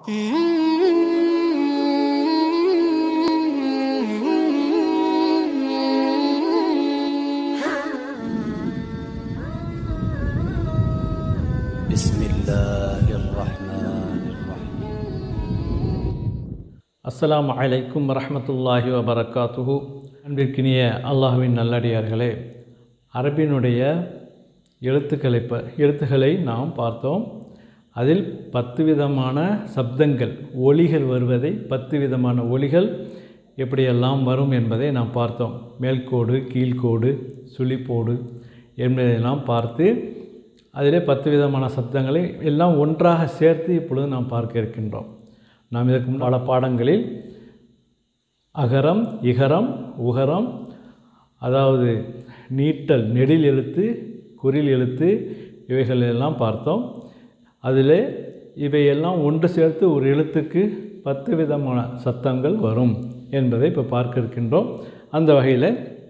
بسم الله الرحمن الرحيم அஸ்ஸலாமு அலைக்கும் வரஹ்மத்துல்லாஹி வபரகாத்துஹு அன்பிற்கினிய அல்லாஹுவின் நல்லடியார்களே அரபினுடைய எழுத்துக்களை ப எழுத்துக்களை நாம் பார்த்தோம் அதில் பத்து விதமான சப்தங்கள் ஒலிகள் வருவதை பத்து விதமான ஒலிகள் எப்படியெல்லாம் வரும் என்பதை நாம் பார்த்தோம் மேல்கோடு கீழ்கோடு சுழிப்போடு என்பதையெல்லாம் பார்த்து அதிலே பத்து விதமான சப்தங்களை எல்லாம் ஒன்றாக சேர்த்து இப்பொழுது நாம் பார்க்க இருக்கின்றோம் நாம் இதற்கு முன் பல பாடங்களில் அகரம் இகரம் உகரம் அதாவது நீட்டல் நெடில் எழுத்து குறில் எழுத்து இவைகள் எல்லாம் பார்த்தோம் அதில் இவையெல்லாம் ஒன்று சேர்த்து ஒரு எழுத்துக்கு பத்து விதமான சத்தங்கள் வரும் என்பதை இப்போ பார்க்க இருக்கின்றோம் அந்த வகையில்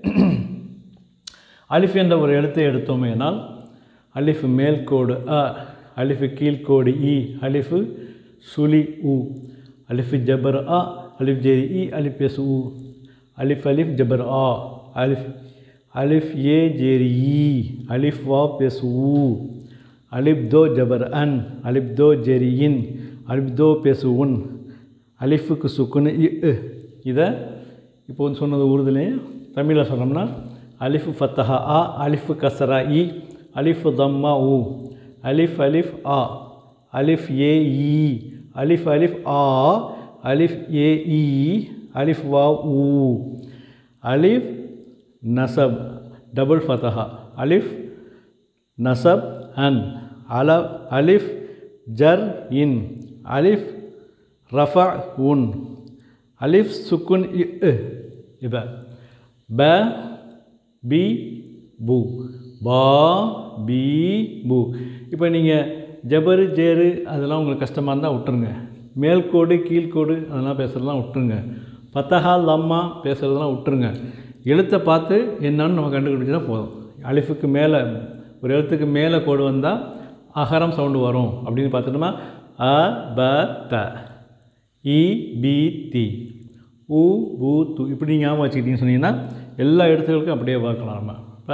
அலிஃப் என்ற ஒரு எழுத்தை எடுத்தோமேனால் அலிஃப் மேல்கோடு அ அலிஃபு கீழ்கோடு இ அலிஃபு சுழி உ அலிஃபு ஜபர் அ அலிஃப் ஜெரி இ அலிஃப் எஸ் உ அலிஃப் அலிஃப் ஜபர் ஆ அலிஃப் அலிஃப் ஏ ஜெரி இ அலிஃப் வா பெஸ் உ அலிப் தோ ஜபர் அன் அலிப் தோ ஜெரி இன் அலிப் தோ பெஸ் உன் அலிஃபுக்கு சுக்குன்னு இ உ. இதை இப்போ வந்து சொன்னது உருதுலேயும் தமிழில் சொன்னோம்னா அலிஃபு ஃபத்தஹா ஆ அலிஃபு கசரா இ அலிஃபு தம்மா உ அலிஃப் அலிஃப் ஆ அலிஃப் ஏ இ அலிஃப் அலிஃப் ஆ அலிஃப் ஏ இ அலிஃப் வா உ அலிஃப் நசப் டபுள் ஃபத்தஹா அலிஃப் நசப் அன் அல அலிஃப் ஜர் இன் அலிஃப் ரஃபா உன் அலிஃப் சுக்குன் இ உ. இப ப பி பு பா பி பு இப்போ நீங்கள் ஜபரு ஜேரு அதெல்லாம் உங்களுக்கு கஷ்டமாக இருந்தால் விட்டுருங்க மேல்கோடு கீழ்கோடு அதெல்லாம் பேசுகிறதெல்லாம் விட்டுருங்க பத்தஹா லம்மா பேசுகிறதெல்லாம் விட்டுருங்க எழுத்தை பார்த்து என்னன்னு நம்ம கண்டுபிடிச்சா போதும் அலிஃபுக்கு மேலே ஒரு எழுத்துக்கு மேலே கோடு வந்தால் அகரம் சவுண்டு வரும் அப்படின்னு பார்த்துட்டோமா அ ப த இ பி தி உ பூ து இப்படி ஞாபகம் வச்சுக்கிட்டீங்கன்னு சொன்னீங்கன்னா எல்லா எழுத்துக்களுக்கும் அப்படியே பார்க்கலாம் நம்ம இப்போ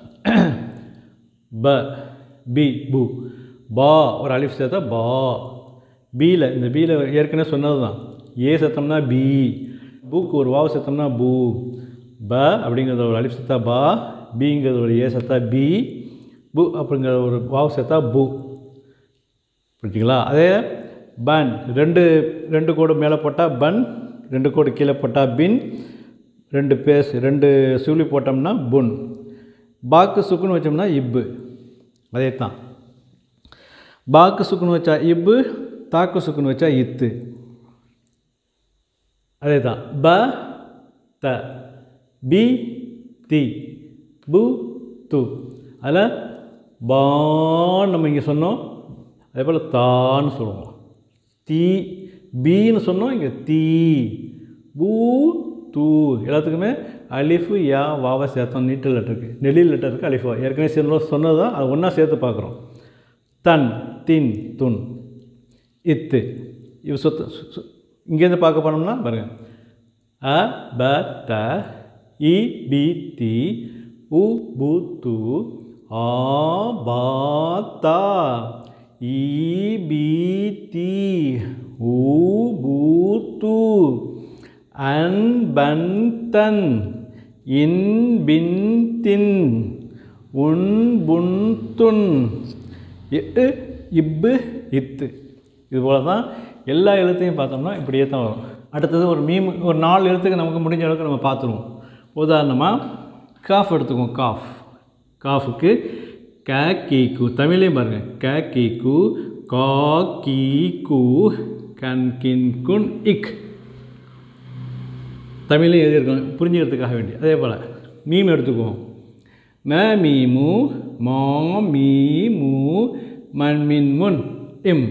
ப பி பு பா ஒரு அலிஃப் சேர்த்தா பா பியில் இந்த பியில் ஏற்கனவே சொன்னது தான் ஏ சேர்த்தோம்னா பி பூக்கு ஒரு வாவு சேர்த்தோம்னா பூ ப அப்படிங்கிறத ஒரு அலிஃப் சேர்த்தா பா பிங்கிறது ஒரு ஏ சேர்த்தா பி பு அப்படிங்கிற ஒரு வாவு சேர்த்தா பூ புரிஞ்சுங்களா அதே பன் ரெண்டு ரெண்டு கோடு மேலே போட்டால் பன் ரெண்டு கோடு கீழே போட்டால் பின் ரெண்டு பேஸ் ரெண்டு சுழி போட்டோம்னா புன் பாக்கு சுக்குன்னு வச்சோம்னா இப்பு அதே தான் பாக்கு சுக்குன்னு வச்சா இப்பு தாக்கு சுக்குன்னு வச்சா இத்து அதே தான் ப த பி தி பு து அதில் பான்னு நம்ம இங்கே சொன்னோம் அதே போல் தான்னு சொல்லுவோம் தீ பீன்னு சொன்னோம் இங்கே தீ பூ தூ எல்லாத்துக்குமே அலிஃபு யா வாவா சேர்த்தோம் நீட்டல் லெட்டருக்கு நெளில் லெட்டருக்கு அலிஃபா ஏற்கனவே சேர்ந்து சொன்னது தான் அது ஒன்றா சேர்த்து பார்க்குறோம் தன் தின் துன் இத்து இது சொத்து சு- சு- இங்கேருந்து பார்க்க போனோம்னா பாருங்க அ ப த இ பி தி உ பு து ஆ பா தா இ பி தி உ பு து அன் பன் தன் இன் பின் தின் உன் புன் துன் இ இப்பு இத்து இது போல தான் எல்லா எழுத்தையும் பார்த்தோம்னா இப்படியே தான் வரும் அடுத்தது ஒரு மீம் ஒரு நாலு எழுத்துக்கு நமக்கு முடிஞ்ச அளவுக்கு நம்ம பார்த்துருவோம் உதாரணமாக காஃப் எடுத்துக்குவோம் காஃப் காஃபுக்கு க கீ கு தமிழையும் பாருங்கள் க கீ கு கா கீ கு கன் கின் குன் இக் தமிழையும் எழுதியிருக்கோம் புரிஞ்சுக்கிறதுக்காக வேண்டி அதே போல் மீம் எடுத்துக்குவோம் ம மீ மு மா மீ மு மண் மின் முன் இம்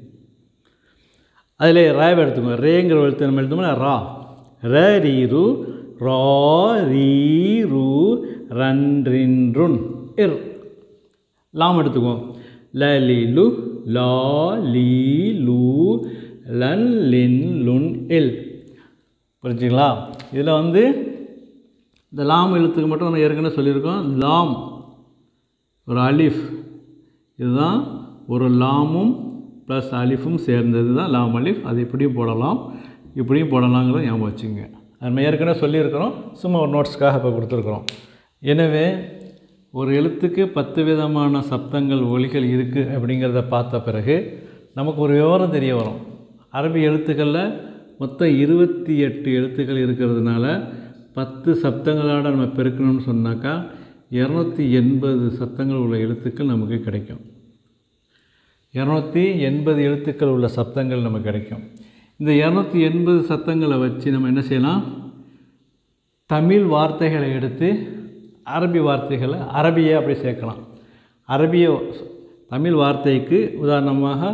அதில் ராவை எடுத்துக்கோங்க ரேங்கிற எழுத்து நம்ம எழுத்தோம்னா ரா ர ரீ ரு ரா ரீ ரு ரன் ரின் ருன் இர் லாம் எடுத்துக்குவோம் ல லி லு லா லீ லு லன் லின் லுன் இல் புரிஞ்சுங்களா இதில் வந்து இந்த லாம் எழுத்துக்கு மட்டும் நம்ம ஏற்கனவே சொல்லியிருக்கோம் லாம் ஒரு அலிஃப் இதுதான் ஒரு லாமும் ப்ளஸ் அலிஃபும் சேர்ந்தது தான் லாம் அலிஃப் அது இப்படியும் போடலாம் இப்படியும் போடலாங்கிறத ஞாபகம் வச்சுங்க அது நம்ம ஏற்கனவே சொல்லியிருக்கிறோம் சும்மா ஒரு நோட்ஸ்க்காக இப்போ கொடுத்துருக்குறோம் எனவே ஒரு எழுத்துக்கு பத்து விதமான சப்தங்கள் ஒலிகள் இருக்குது அப்படிங்கிறத பார்த்த பிறகு நமக்கு ஒரு விவரம் தெரிய வரும் அரபி எழுத்துக்களில் மொத்தம் இருபத்தி எட்டு எழுத்துக்கள் இருக்கிறதுனால பத்து சப்தங்களோட நம்ம பெருக்கணும்னு சொன்னாக்கா இரநூத்தி எண்பது சப்தங்கள் உள்ள எழுத்துக்கள் நமக்கு கிடைக்கும் இரநூத்தி எண்பது எழுத்துக்கள் உள்ள சப்தங்கள் நமக்கு கிடைக்கும் இந்த இரநூத்தி எண்பது சத்தங்களை வச்சு நம்ம என்ன செய்யலாம் தமிழ் வார்த்தைகளை எடுத்து அரபி வார்த்தைகளை அரபியை அப்படி சேர்க்கலாம் அரபிய தமிழ் வார்த்தைக்கு உதாரணமாக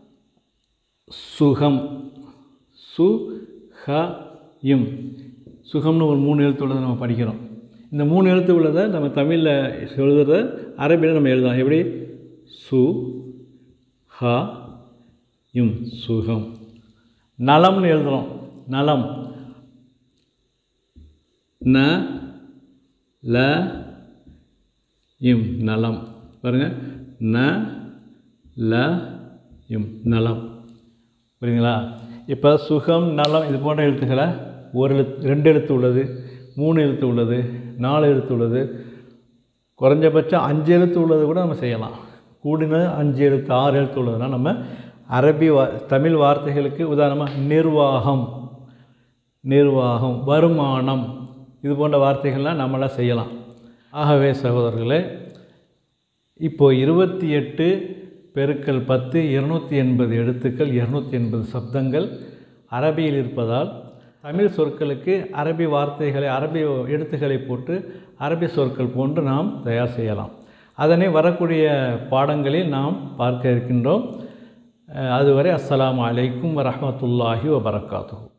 சுகம் சு ஹ இம் சுகம்னு ஒரு மூணு எழுத்து உள்ளதை நம்ம படிக்கிறோம் இந்த மூணு எழுத்து உள்ளதை நம்ம தமிழில் எழுதுறத அரபியில் நம்ம எழுதலாம் எப்படி சு ஹ இம் சுகம் நலம்னு எழுதுகிறோம் நலம் ந ல இம் நலம் பாருங்கள் ந ல இம் நலம் புரியுதுங்களா இப்போ சுகம் நலம் இது போன்ற எழுத்துக்களை ஒரு எழுத்து ரெண்டு எழுத்து உள்ளது மூணு எழுத்து உள்ளது நாலு எழுத்து உள்ளது குறைஞ்சபட்சம் அஞ்சு எழுத்து உள்ளது கூட நம்ம செய்யலாம் கூடின அஞ்சு எழுத்து ஆறு எழுத்து உள்ளதுனால் நம்ம அரபி வா தமிழ் வார்த்தைகளுக்கு உதாரணமாக நிர்வாகம் நிர்வாகம் வருமானம் இது போன்ற வார்த்தைகள்லாம் நம்மளாம் செய்யலாம் ஆகவே சகோதரர்களே இப்போது இருபத்தி எட்டு பெருக்கல் பத்து இருநூற்றி எண்பது எழுத்துக்கள் இரநூத்தி எண்பது சப்தங்கள் அரபியில் இருப்பதால் தமிழ் சொற்களுக்கு அரபி வார்த்தைகளை அரபி எழுத்துக்களை போட்டு அரபி சொற்கள் போன்று நாம் தயார் செய்யலாம் அதனை வரக்கூடிய பாடங்களில் நாம் பார்க்க இருக்கின்றோம் அஹ் அதுவரை அஸ்ஸலாமு அலைக்கும் வரஹ்மத்துல்லாஹி வபரகாத்துஹு